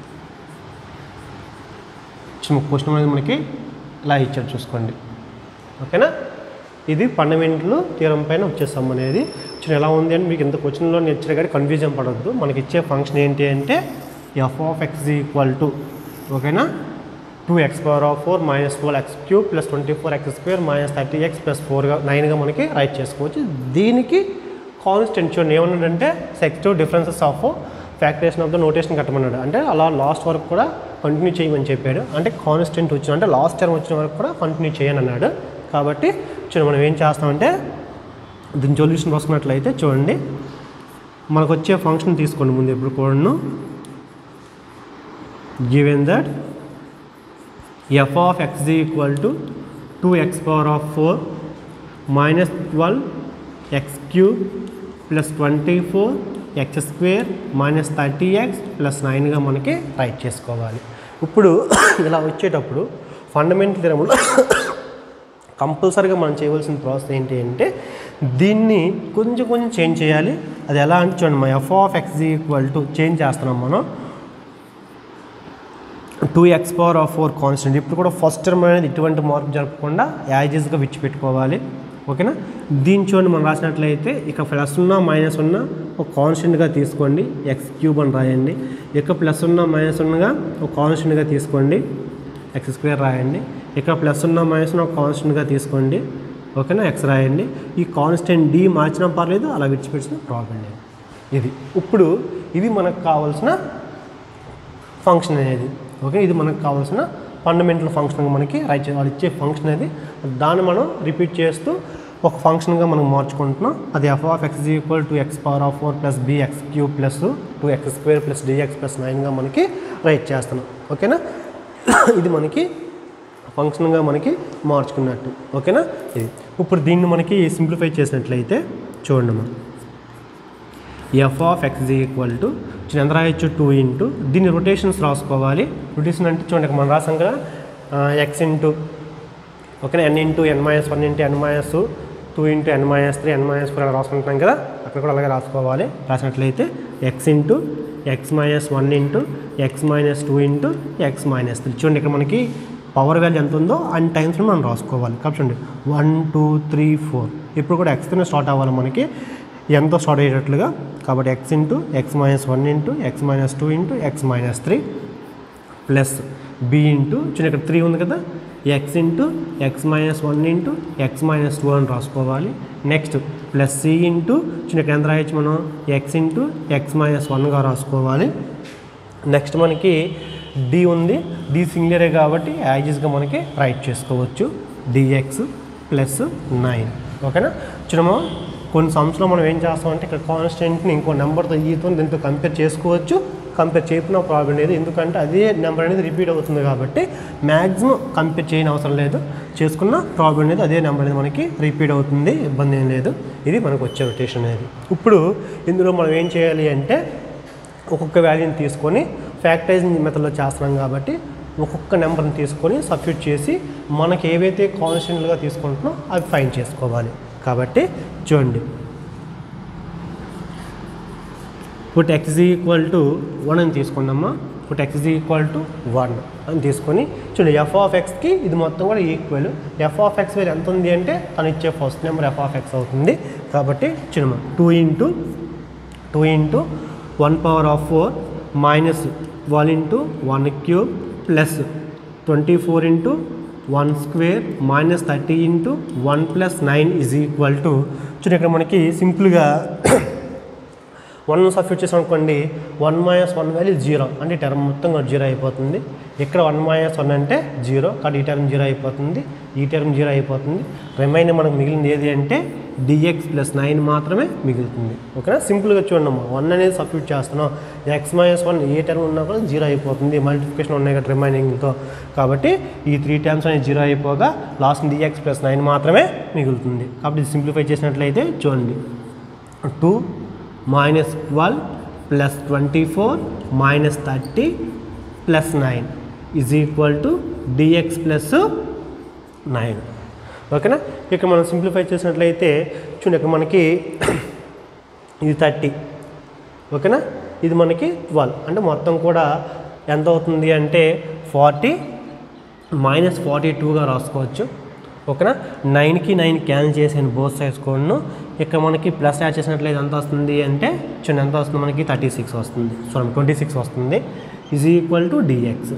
question అనేది మనకి ఇలా ఇచ్చాడు చూసుకోండి ఓకేనా ఇది ఫండమెంటల్ తీరం పైన వచ్చే సమ్ అనేది చిన్న ఎలా ఉంది అని మీకు ఇంత క్వశ్చన్లో ఇచ్చిన కానీ కన్ఫ్యూజన్ పడొద్దు మనకి ఇచ్చే ఫంక్షన్ ఏంటి అంటే f of x equal to ఓకేనా two x power of four minus four x cube plus twenty four x square minus thirty x plus ఫోర్గా నైన్గా మనకి రైట్ చేసుకోవచ్చు దీనికి కాన్స్టెంట్ చూడండి ఏమన్నాడంటే successive differences of factorisation of the notation కట్టమన్నాడు అంటే అలా లాస్ట్ వరకు కూడా కంటిన్యూ చేయమని చెప్పాడు అంటే కాన్స్టెంట్ వచ్చిన అంటే లాస్ట్ టర్మ్ వచ్చిన వరకు కూడా కంటిన్యూ చేయని అన్నాడు కాబట్టి చూడండి మనం ఏం చేస్తామంటే దీని సొల్యూషన్ రాసుకున్నట్లయితే చూడండి మనకు వచ్చే ఫంక్షన్ తీసుకోండి ముందు ఎప్పుడు కూడాను given that f of x equal to two x power of four minus twelve x cube plus twenty four x square minus thirty x plus నైన్గా మనకి రైట్ చేసుకోవాలి ఇప్పుడు ఇలా వచ్చేటప్పుడు ఫండమెంటల్ థిరములో కంపల్సరీగా మనం చేయవలసిన ప్రాసెస్ ఏంటి అంటే దీన్ని కొంచెం కొంచెం చేంజ్ చేయాలి అది ఎలా అంటే చూడండి మా f of x equal to change చేస్తున్నాం మనం two x power of four constant ఇప్పుడు కూడా ఫస్ట్ టర్మ్ అనేది ఇటువంటి మార్పు జరపకుండా యాజెస్గా విడిచిపెట్టుకోవాలి ఓకేనా దీని చూడండి మనం రాసినట్లయితే ఇక ప్లస్ ఉన్న మైనస్ ఉన్న ఒక కాన్స్టెంట్గా తీసుకోండి ఎక్స్ క్యూబ్ అని రాయండి ఇక ప్లస్ ఉన్న మైనస్ ఉన్నగా ఒక కాన్స్టెంట్గా తీసుకోండి ఎక్స్ స్క్వేర్ రాయండి ఇక్కడ ప్లస్ ఉన్న మైనస్ ఉన్న ఒక కాన్స్టెంట్గా తీసుకోండి ఓకేనా ఎక్స్ రాయండి ఈ కాన్స్టెంట్ డి మార్చినా పర్లేదు అలా విడిచిపెట్టిన ప్రాబ్లం లేదు ఇది ఇప్పుడు ఇది మనకు కావాల్సిన ఫంక్షన్ అనేది ఓకే ఇది మనకు కావాల్సిన ఫండమెంటల్ ఫంక్షన్గా మనకి రైట్ చే- వాడు ఇచ్చే ఫంక్షన్ అనేది దాన్ని మనం రిపీట్ చేస్తూ ఒక ఫంక్షన్గా మనం మార్చుకుంటున్నాం అది f of x equal to x power of four plus b x cube plus two x square plus d x plus నైన్గా మనకి రైట్ చేస్తున్నాం ఓకేనా ఇది మనకి ఫంక్షన్గా మనకి మార్చుకున్నట్టు ఓకేనా ఇది ఇప్పుడు దీన్ని మనకి సింప్లిఫై చేసినట్లయితే చూడండి మనం f of x equal to ఎంత రాయొచ్చు టూ ఇంటూ దీన్ని రొటేషన్స్ రాసుకోవాలి రొటేషన్ అంటే చూడండి ఇక్కడ మనం రాసాం కదా ఎక్స్ ఇంటూ ఓకేనా n into n minus one into n minus two into n minus three n minus four అలా రాసుకుంటున్నాం కదా అక్కడ కూడా అలాగే రాసుకోవాలి రాసినట్లయితే x into x minus one into x minus two into x minus three చూడండి ఇక్కడ మనకి పవర్ వాల్యూ ఎంత ఉందో అన్ని టైమ్స్లో మనం రాసుకోవాలి కాబట్టి చూడండి వన్ టూ త్రీ ఫోర్ ఇప్పుడు కూడా ఎక్స్తోనే స్టార్ట్ అవ్వాలి మనకి ఎంతో స్టార్ట్ అయ్యేటట్లుగా కాబట్టి x into x minus one into x minus two into x minus three plus b into చూడండి ఇక్కడ త్రీ ఉంది కదా x into x minus one into x minus two అని రాసుకోవాలి నెక్స్ట్ ప్లస్ సి ఇంటూ చూడండి ఇక్కడ ఎంత రాయొచ్చు మనం ఎక్స్ ఇంటూ ఎక్స్ మైనస్ వన్గా రాసుకోవాలి నెక్స్ట్ మనకి డి ఉంది డి సింగులరే కాబట్టి యాజిస్గా మనకి రైట్ చేసుకోవచ్చు డిఎక్స్ ప్లస్ నైన్ ఓకేనా చూడమా కొన్ని సంవత్సరంలో మనం ఏం చేస్తామంటే ఇక్కడ కాన్స్టెంట్ని ఇంకో నెంబర్తో ఈతో దీంతో కంపేర్ చేసుకోవచ్చు కంపేర్ చేయకుండా ప్రాబ్లం లేదు ఎందుకంటే అదే నెంబర్ అనేది రిపీట్ అవుతుంది కాబట్టి మ్యాక్సిమం కంపేర్ చేయని అవసరం లేదు చేసుకున్న ప్రాబ్లం అనేది అదే నెంబర్ అనేది మనకి రిపీట్ అవుతుంది ఇబ్బంది ఏం లేదు ఇది మనకు వచ్చే రొటేషన్ అనేది ఇప్పుడు ఇందులో మనం ఏం చేయాలి అంటే ఒక్కొక్క వాల్యూని తీసుకొని ఫ్యాక్టరైజింగ్ మెథడ్లో చేస్తున్నాం కాబట్టి ఒక్కొక్క నెంబర్ని తీసుకొని సబ్స్టిట్యూట్ చేసి మనకి ఏవైతే కాన్స్టెంట్లుగా తీసుకుంటున్నామో అవి ఫైన్ చేసుకోవాలి కాబట్టి చూడండి put x equal to one అని తీసుకున్నామా put x equal to one అని తీసుకొని చూడండి ఎఫ్ ఆఫ్ ఎక్స్కి ఇది మొత్తం కూడా ఈక్వల్ ఎఫ్ ఆఫ్ ఎక్స్ వేరు ఎంత ఉంది అంటే తను ఇచ్చే first number f of x అవుతుంది కాబట్టి చూడమ్మా two into two into one power of four minus one into one cube plus twenty four into one square minus thirty into one plus nine is equal to చూడండి ఇక్కడ మనకి సింపుల్గా వన్ సబ్స్టిట్యూట్ చేసాం అనుకోండి one minus one value zero అంటే ఈ టర్మ్ మొత్తం కూడా జీరో అయిపోతుంది ఇక్కడ వన్ మైనస్ వన్ అంటే జీరో కాబట్టి ఈ టర్మ్ జీరో అయిపోతుంది ఈ టర్మ్ జీరో అయిపోతుంది రిమైన్ మనకు మిగిలింది ఏది అంటే డిఎక్స్ ప్లస్ నైన్ మాత్రమే మిగులుతుంది ఓకేనా సింపుల్గా చూడండి అమ్మా వన్ అనేది సబ్స్టిట్యూట్ చేస్తున్నాం ఎక్స్ మైనస్ వన్ ఏ టర్మ్ ఉన్నా కూడా జీరో అయిపోతుంది మల్టిప్లికేషన్ ఉన్నాయి కదా రిమైనింగ్తో కాబట్టి ఈ త్రీ టర్మ్స్ అనేది జీరో అయిపోగా లాస్ట్ డిఎక్స్ ప్లస్ నైన్ మాత్రమే మిగులుతుంది కాబట్టి ఇది సింప్లిఫై చేసినట్లయితే చూడండి two minus twelve plus twenty four minus thirty plus nine is equal to d x plus nine ఓకేనా ఇక్కడ మనం సింప్లిఫై చేసినట్లయితే చూడండి ఇక్కడ మనకి ఇది థర్టీ ఓకేనా ఇది మనకి ట్వెల్వ్ అంటే మొత్తం కూడా ఎంత అవుతుంది అంటే ఫార్టీ మైనస్ ఫార్టీ టూగా రాసుకోవచ్చు ఓకేనా నైన్కి నైన్ క్యాన్సిల్ చేసాను బోత్ సైడ్స్ కోడ్ను ఇక్కడ మనకి ప్లస్ యాడ్ చేసినట్లయితే ఎంత వస్తుంది అంటే చూడండి ఎంత వస్తుంది మనకి థర్టీ సిక్స్ వస్తుంది చూడండి ట్వంటీ సిక్స్ వస్తుంది ఈజ్ ఈక్వల్ టు డిఎక్స్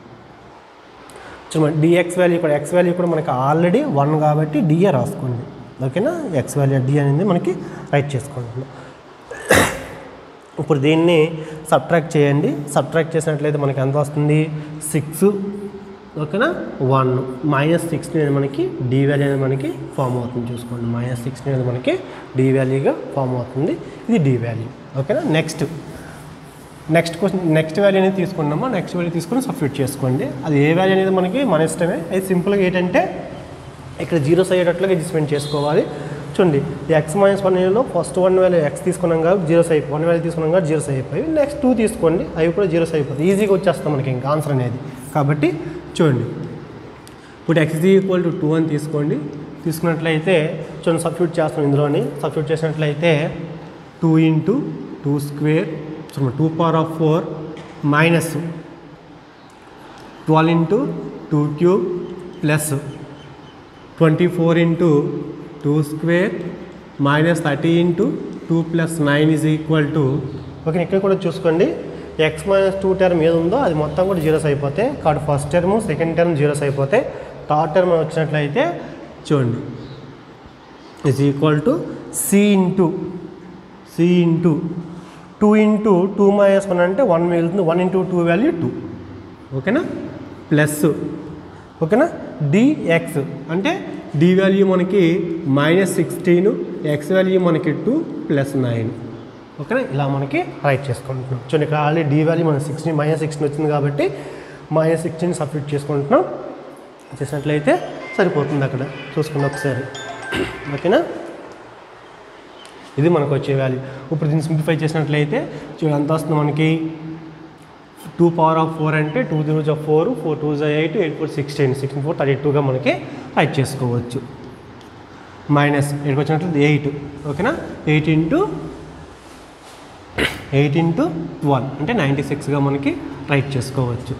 చూడండి డిఎక్స్ వాల్యూ కూడా ఎక్స్ వాల్యూ కూడా మనకి ఆల్రెడీ వన్ కాబట్టి డిఏ రాసుకోండి ఓకేనా ఎక్స్ వాల్యూ డి అనేది మనకి రైట్ చేసుకుంటున్నాం ఇప్పుడు దీన్ని సబ్ట్రాక్ట్ చేయండి సబ్ట్రాక్ట్ చేసినట్లయితే మనకి ఎంత వస్తుంది సిక్స్ ఓకేనా వన్ మైనస్ సిక్స్టీ అనేది మనకి డి వాల్యూ అనేది మనకి ఫామ్ అవుతుంది చూసుకోండి మైనస్ సిక్స్టీ అనేది మనకి డి వాల్యూగా ఫామ్ అవుతుంది ఇది డి వాల్యూ ఓకేనా next next question next value అనేది తీసుకున్నామా నెక్స్ట్ వాల్యూ తీసుకుని సబ్స్టిట్యూట్ చేసుకోండి అది ఏ వాల్యూ అనేది మనకి మన ఇష్టమే అది సింపుల్గా ఏంటంటే ఇక్కడ జీరోస్ అయ్యేటట్లుగా అడ్జస్ట్మెంట్ చేసుకోవాలి చూడండి ఈ ఎక్స్ మైనస్ వన్ లో ఫస్ట్ వన్ వాల్యూ ఎక్స్ తీసుకున్నాం కాబట్టి జీరోస్ అయిపోయి వన్ వాల్యూ తీసుకున్నాం కాబట్టి జీరోస్ అయిపోయి నెక్స్ట్ టూ తీసుకోండి అవి కూడా జీరోస్ అయిపోతాయి ఈజీగా వచ్చేస్తాం మనకి ఇంకా ఆన్సర్ అనేది కాబట్టి చూడండి ఇప్పుడు ఎక్స్ ఈక్వల్ టు టూ అని తీసుకోండి తీసుకున్నట్లయితే చూడండి సబ్స్టిట్యూట్ చేస్తాం ఇందులోని సబ్స్టిట్యూట్ చేసినట్లయితే two into two square two power of four minus twelve into two cube plus twenty four into two square minus thirty into two plus nine is equal to okay ఇక్కడ కూడా చూసుకోండి ఎక్స్ మైనస్ టూ టర్మ్ ఏది ఉందో అది మొత్తం కూడా జీరోస్ అయిపోతాయి కాబట్టి first term second term zeros అయిపోతాయి థర్డ్ టర్మ్ వచ్చినట్లయితే చూడండి is equal to c into c into two into two minus one అంటే వన్ మిగులుతుంది one into two value two ఓకేనా ప్లస్ ఓకేనా డిఎక్స్ అంటే డి వాల్యూ మనకి మైనస్ సిక్స్టీన్ ఎక్స్ వాల్యూ మనకి టూ ప్లస్ నైన్ ఓకేనా ఇలా మనకి రైట్ చేసుకుంటున్నాం చూడండి ఇక్కడ ఆల్రెడీ డి వాల్యూ మన సిక్స్టీన్ మైనస్ సిక్స్టీన్ వచ్చింది కాబట్టి మైనస్ సిక్స్టీన్ సబ్స్టిట్యూట్ చేసుకుంటున్నాం చేసినట్లయితే సరిపోతుంది అక్కడ చూసుకున్న ఒకసారి ఓకేనా ఇది మనకు వచ్చే వాల్యూ ఇప్పుడు దీన్ని సింప్లిఫై చేసినట్లయితే చూడండి ఎంత వస్తుంది మనకి టూ పవర్ ఆఫ్ ఫోర్ అంటే టూ జీరో జా ఫోర్ ఫోర్ టూ జా eight eight four sixteen sixteen four thirty టూగా మనకి రైట్ చేసుకోవచ్చు మైనస్ ఎయిట్కి వచ్చినట్లయితే ఎయిట్ ఓకేనా eight into eight into twelve అంటే నైంటీ సిక్స్గా మనకి రైట్ చేసుకోవచ్చు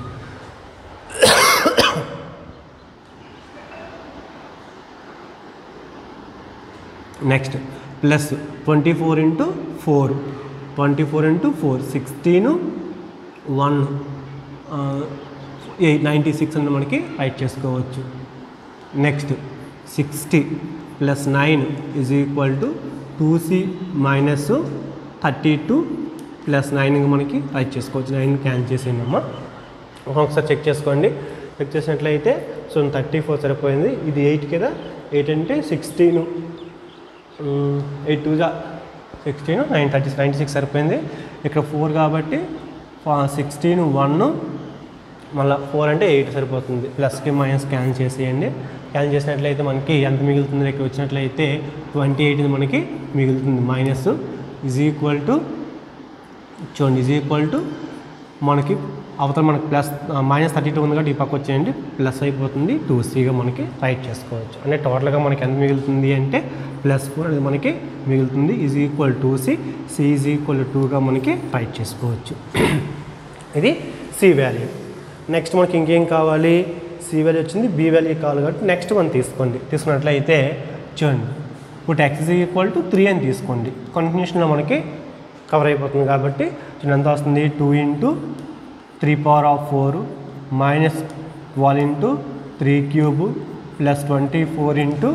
next plus twenty four into four twenty four into four sixteen one eight ninety six అని మనకి రైట్ చేసుకోవచ్చు next sixty plus nine is equal to two C minus thirty two plus nine మనకి రైట్ చేసుకోవచ్చు నైన్ క్యాన్సిల్ చేసేయమ్మా ఒకసారి చెక్ చేసుకోండి చెక్ చేసినట్లయితే సో థర్టీ ఫోర్ సరిపోయింది ఇది ఎయిట్ కదా ఎయిట్ అంటే సిక్స్టీన్ ఎయిట్ టూ జా sixteen nine thirty ninety six సరిపోయింది ఇక్కడ ఫోర్ కాబట్టి సిక్స్టీన్ వన్ మళ్ళీ ఫోర్ అంటే ఎయిట్ సరిపోతుంది ప్లస్కి మైనస్ క్యాన్ చేసేయండి క్యాన్ చేసినట్లయితే మనకి ఎంత మిగులుతుంది ఇక్కడ వచ్చినట్లయితే ట్వంటీ ఎయిట్ మనకి మిగులుతుంది మైనస్ ఈజ్ ఈక్వల్ టు చూడండి ఈజ్ ఈక్వల్ టు మనకి అవతల మనకి ప్లస్ మైనస్ థర్టీ టూ ఉంది కాబట్టి ఈ పక్క వచ్చేయండి ప్లస్ అయిపోతుంది టూ సీగా మనకి రైట్ చేసుకోవచ్చు అంటే టోటల్గా మనకి ఎంత మిగులుతుంది అంటే ప్లస్ ఫోర్ అనేది మనకి మిగులుతుంది is equal to c c is equal to మనకి రైట్ చేసుకోవచ్చు ఇది సి వాల్యూ నెక్స్ట్ మనకి ఇంకేం కావాలి సి వాల్యూ వచ్చింది బి వాల్యూ కావాలి కాబట్టి నెక్స్ట్ వన్ తీసుకోండి తీసుకున్నట్లయితే చూడండి ఇప్పుడు ఎక్స్ ఈక్వల్ టు త్రీ అని తీసుకోండి కంటిన్యూషన్లో మనకి కవర్ అయిపోతుంది కాబట్టి చూడండి ఎంత వస్తుంది two into three power of four minus twelve into three cube plus twenty four into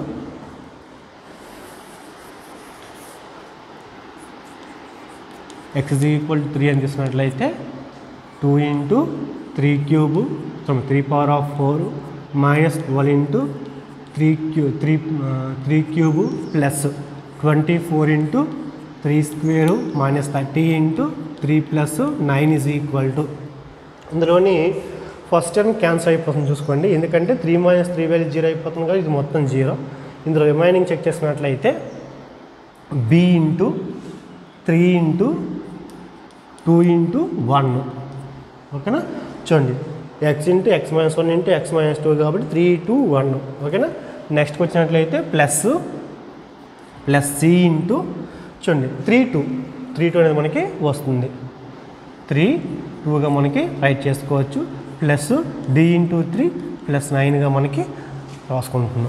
x equal to three అని తీసుకున్నట్లయితే two into three cube three power of four minus twelve into three cube three three cube plus twenty four into three square minus thirty into three plus nine is equal to ఇందులోని ఫస్ట్ టర్మ్ క్యాన్సిల్ అయిపోతుంది చూసుకోండి ఎందుకంటే three minus three value zero అయిపోతుంది కదా ఇది మొత్తం జీరో ఇందులో రిమైనింగ్ చెక్ చేసినట్లయితే b into three into two into one ఓకేనా చూడండి x into x minus one into x minus two కాబట్టి త్రీ టూ వన్ ఓకేనా నెక్స్ట్కి వచ్చినట్లయితే ప్లస్ ప్లస్ సి ఇంటూ చూడండి త్రీ టూ త్రీ టూ అనేది మనకి వస్తుంది త్రీ టూగా మనకి రైట్ చేసుకోవచ్చు plus d into three plus నైన్గా మనకి రాసుకుంటున్నాం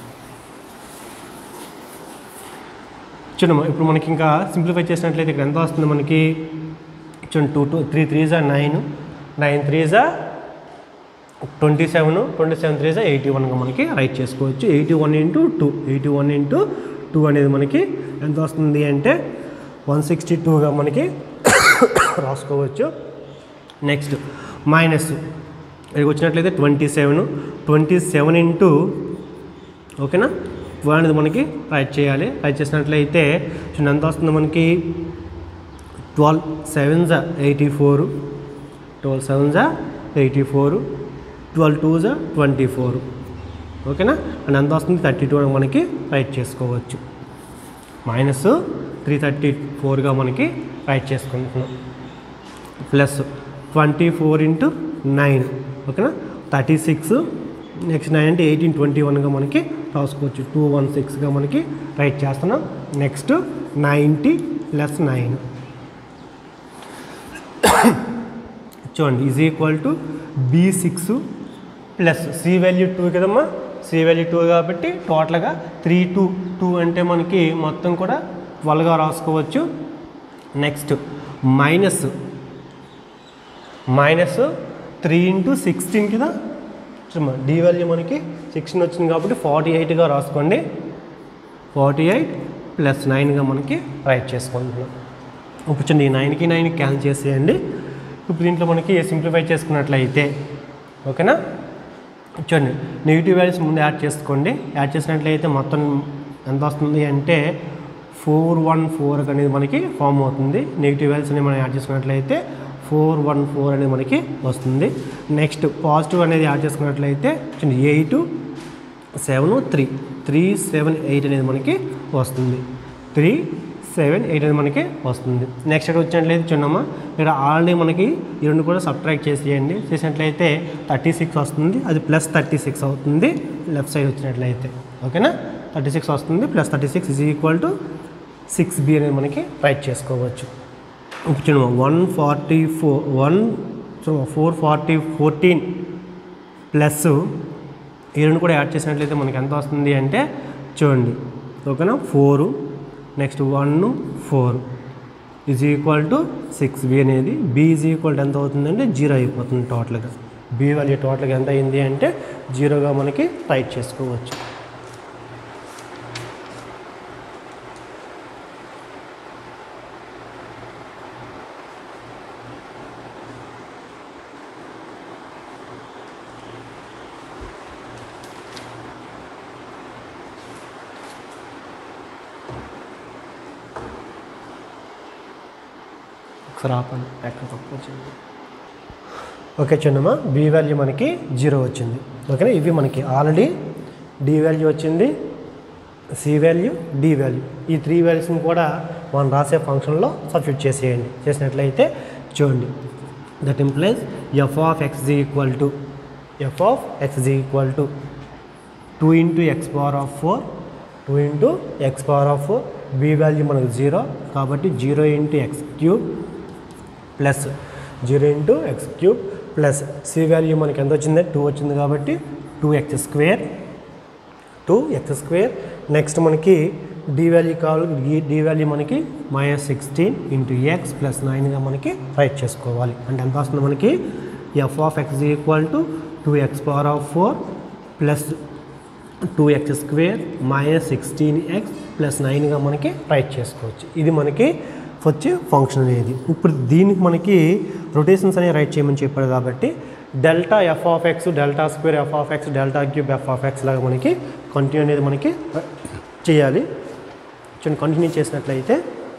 చూడమ్మా ఇప్పుడు మనకి ఇంకా సింప్లిఫై చేసినట్లయితే ఇక్కడ ఎంత వస్తుంది మనకి చూడండి టూ టూ త్రీ త్రీ జా నైన్ నైన్ త్రీ జా twenty seven twenty seven three eighty వన్గా మనకి రైట్ చేసుకోవచ్చు eighty one into two eighty one into two అనేది మనకి ఎంత వస్తుంది అంటే వన్ సిక్స్టీ టూగా మనకి రాసుకోవచ్చు నెక్స్ట్ మైనస్ ఇక్కడికి వచ్చినట్లయితే twenty seven twenty seven into ఓకేనా వన్ అనేది మనకి రైట్ చేయాలి రైట్ చేసినట్లయితే చూడండి ఎంత వస్తుంది మనకి ట్వెల్వ్ సెవెన్ జా ఎయిటీ ఫోర్ ట్వెల్వ్ సెవెన్ జా ఎయిటీ ఫోర్ ట్వెల్వ్ టూ జా ట్వంటీ ఫోర్ ఓకేనా అండ్ ఎంత వస్తుంది థర్టీ టూ మనకి రైట్ చేసుకోవచ్చు మైనస్ త్రీ థర్టీ ఫోర్గా మనకి రైట్ చేసుకుంటున్నాం plus twenty four into nine ఓకేనా థర్టీ సిక్స్ నెక్స్ట్ నైన్ అంటే ఎయిటీన్ ట్వంటీ వన్గా మనకి రాసుకోవచ్చు టూ వన్ సిక్స్గా మనకి రైట్ చేస్తున్నాం నెక్స్ట్ నైంటీ ప్లస్ నైన్ చూడండి is equal to b six plus c value two కదమ్మా సి వాల్యూ టూ కాబట్టి టోటల్గా త్రీ టూ టూ అంటే మనకి మొత్తం కూడా ట్వెల్వ్గా రాసుకోవచ్చు next minus minus three into sixteen కదా చూడమ్మా డి వాల్యూ మనకి సిక్స్టీన్ వచ్చింది కాబట్టి ఫార్టీ ఎయిట్గా రాసుకోండి ఫార్టీ ఎయిట్ ప్లస్ నైన్గా మనకి రైట్ చేసుకుంటున్నాం ఇప్పుడు చూడండి ఈ నైన్కి నైన్ క్యాన్సిల్ చేసేయండి ఇప్పుడు దీంట్లో మనకి సింప్లిఫై చేసుకున్నట్లయితే ఓకేనా చూడండి నెగిటివ్ వాల్యూస్ ముందు యాడ్ చేసుకోండి యాడ్ చేసినట్లయితే మొత్తం ఎంత వస్తుంది అంటే ఫోర్ వన్ ఫోర్ అనేది మనకి ఫామ్ అవుతుంది నెగిటివ్ వాల్యూస్ అనేవి మనం యాడ్ చేసుకున్నట్లయితే ఫోర్ వన్ ఫోర్ అనేది మనకి వస్తుంది నెక్స్ట్ పాజిటివ్ అనేది యాడ్ చేసుకున్నట్లయితే చూడండి eight seven three three seven eight అనేది మనకి వస్తుంది త్రీ సెవెన్ ఎయిట్ అనేది మనకి వస్తుంది నెక్స్ట్ ఇక్కడ వచ్చినట్లయితే చిన్నమ్మ ఇక్కడ ఆల్రెడీ మనకి ఈ రెండు కూడా సబ్ట్రాక్ట్ చేసేయండి చేసినట్లయితే థర్టీ సిక్స్ వస్తుంది అది ప్లస్ థర్టీ సిక్స్ అవుతుంది లెఫ్ట్ సైడ్ వచ్చినట్లయితే ఓకేనా థర్టీ సిక్స్ వస్తుంది plus thirty six is equal to six b అనేది మనకి రైట్ చేసుకోవచ్చు ఇప్పుడు చూడమ్మా one forty four one four forty fourteen plus ఈ రెండు కూడా యాడ్ చేసినట్లయితే మనకి ఎంత వస్తుంది అంటే చూడండి ఓకేనా four next one four is equal to six b అనేది బి ఈజ్ ఈక్వల్ టు ఎంత అవుతుందంటే జీరో అయిపోతుంది టోటల్గా బి వాల్యూ టోటల్గా ఎంత అయింది అంటే జీరోగా మనకి రైట్ చేసుకోవచ్చు ఒకసారి ఆపండి ఎక్కడ తప్పు వచ్చింది ఓకే చిన్నమ్మ బి వాల్యూ మనకి జీరో వచ్చింది ఓకేనా ఇవి మనకి ఆల్రెడీ డి వాల్యూ వచ్చింది సి వాల్యూ డి వాల్యూ ఈ త్రీ వాల్యూస్ని కూడా మనం రాసే ఫంక్షన్లో సబ్స్టిట్యూట్ చేసేయండి చేసినట్లయితే చూడండి that implies f of x equal to f of x equal to two into x power of four two into x power of four b value మనకు జీరో కాబట్టి zero into x cube plus zero into x cube plus c value మనకి ఎంత వచ్చింది టూ వచ్చింది కాబట్టి two x square two x square next మనకి డి వాల్యూ కావాలి డి డి వాల్యూ మనకి minus sixteen into x plus నైన్గా మనకి రైట్ చేసుకోవాలి అంటే ఎంత వస్తుంది మనకి f of x equal to two x power of four plus two x square minus sixteen x plus నైన్గా మనకి రైట్ చేసుకోవచ్చు ఇది మనకి వచ్చే ఫంక్షన్ అనేది ఇప్పుడు దీనికి మనకి రొటేషన్స్ అనేవి రైట్ చేయమని చెప్పారు కాబట్టి delta f of x delta square f of x delta cube f of x లాగా మనకి కంటిన్యూ అనేది మనకి చేయాలి చూడండి కంటిన్యూ చేసినట్లయితే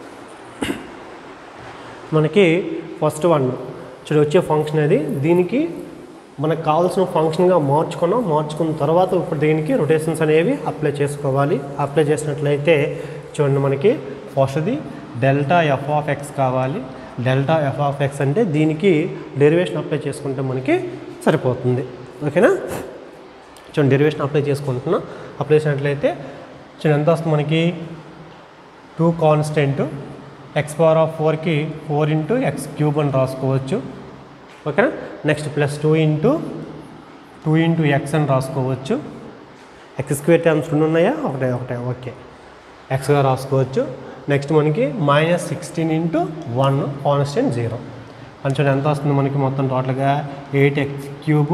మనకి ఫస్ట్ వన్ చూడు వచ్చే ఫంక్షన్ అది దీనికి మనకు కావాల్సిన ఫంక్షన్గా మార్చుకున్నాం మార్చుకున్న తర్వాత ఇప్పుడు దీనికి రొటేషన్స్ అనేవి అప్లై చేసుకోవాలి అప్లై చేసినట్లయితే చూడండి మనకి ఫస్ట్ది డెల్టా ఎఫ్ ఆఫ్ ఎక్స్ కావాలి డెల్టా ఎఫ్ ఆఫ్ ఎక్స్ అంటే దీనికి డెరివేషన్ అప్లై చేసుకుంటే మనకి సరిపోతుంది ఓకేనా చూడండి డెరివేషన్ అప్లై చేసుకుంటున్నాం అప్లై చేసినట్లయితే చూడండి ఎంత వస్తుంది మనకి two constant x power of ఫోర్కి ఫోర్ ఇంటూ ఎక్స్ క్యూబ్ అని రాసుకోవచ్చు ఓకేనా next plus two into two into x అని రాసుకోవచ్చు ఎక్స్ స్క్వేర్ టర్మ్స్ రెండు ఉన్నాయా ఒకటే ఒకటే ఓకే ఎక్స్గా రాసుకోవచ్చు నెక్స్ట్ మనకి minus sixteen into one constant zero కొంచెం ఎంత వస్తుంది మనకి మొత్తం టోటల్గా eight x cube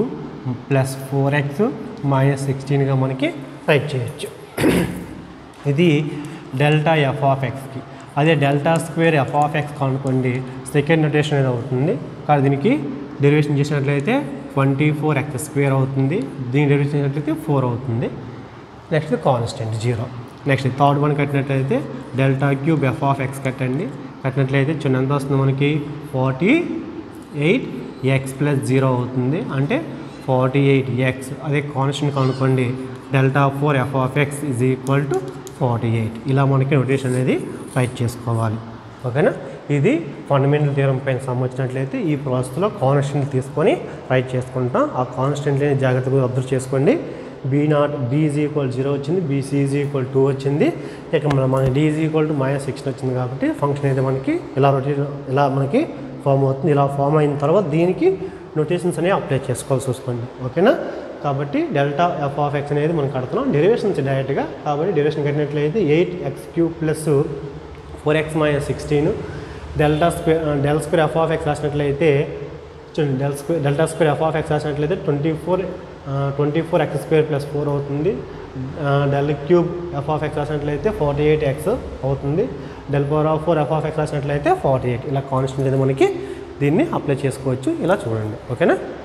plus four x minus సిక్స్టీన్గా మనకి రైట్ చేయొచ్చు ఇది డెల్టా ఎఫ్ ఆఫ్ ఎక్స్కి అదే delta square f of x అనుకోండి సెకండ్ నొటేషన్ అనేది అవుతుంది కానీ దీనికి డెరివేషన్ చేసినట్లయితే ట్వంటీ ఫోర్ ఎక్స్ స్క్వేర్ అవుతుంది దీని డెరివేషన్ చేసినట్లయితే ఫోర్ అవుతుంది next constant zero next third one కట్టినట్లయితే delta cube f of x కట్టండి కట్టినట్లయితే చిన్న ఎంత వస్తుంది మనకి forty eight x plus zero అవుతుంది అంటే ఫార్టీ ఎయిట్ ఎక్స్ అదే కాన్స్టెంట్ కనుక్కోండి delta four f of x is equal to forty eight ఇలా మనకి నోటేషన్ అనేది రైట్ చేసుకోవాలి ఓకేనా ఇది ఫండమెంటల్ థియరం పైన సంబంధించినట్లయితే ఈ ప్రాసెస్లో కాన్స్టెంట్ తీసుకొని రైట్ చేసుకుంటాం ఆ కాన్స్టెంట్ని జాగ్రత్తగా అబ్జర్వ్ చేసుకోండి b not b is equal zero వచ్చింది బీసీ ఈజ్ ఈక్వల్ టూ వచ్చింది ఇక మన మన D is equal to minus sixteen వచ్చింది కాబట్టి ఫంక్షన్ అయితే మనకి ఇలా రొటేట్ ఇలా మనకి ఫామ్ అవుతుంది ఇలా ఫామ్ అయిన తర్వాత దీనికి నోటేషన్స్ అనేవి అప్లై చేసుకోవాల్సి వస్తుంది ఓకేనా కాబట్టి డెల్టా ఎఫ్ ఆఫ్ ఎక్స్ అనేది మనం కడుతున్నాం డెరివేషన్స్ డైరెక్ట్గా కాబట్టి డెరివేషన్ కట్టినట్లయితే eight x cube plus four x minus sixteen delta square del square f of x రాసినట్లయితే చూడండి del square delta square f of x రాసినట్లయితే twenty four twenty four x square plus four అవుతుంది del cube f of x రాసినట్లయితే ఫార్టీ ఎయిట్ ఎక్స్ అవుతుంది del power of four f of x రాసినట్లయితే ఫార్టీ ఎయిట్ ఇలా కాన్స్టెంట్ అనేది మనకి దీన్ని అప్లై చేసుకోవచ్చు ఇలా చూడండి ఓకేనా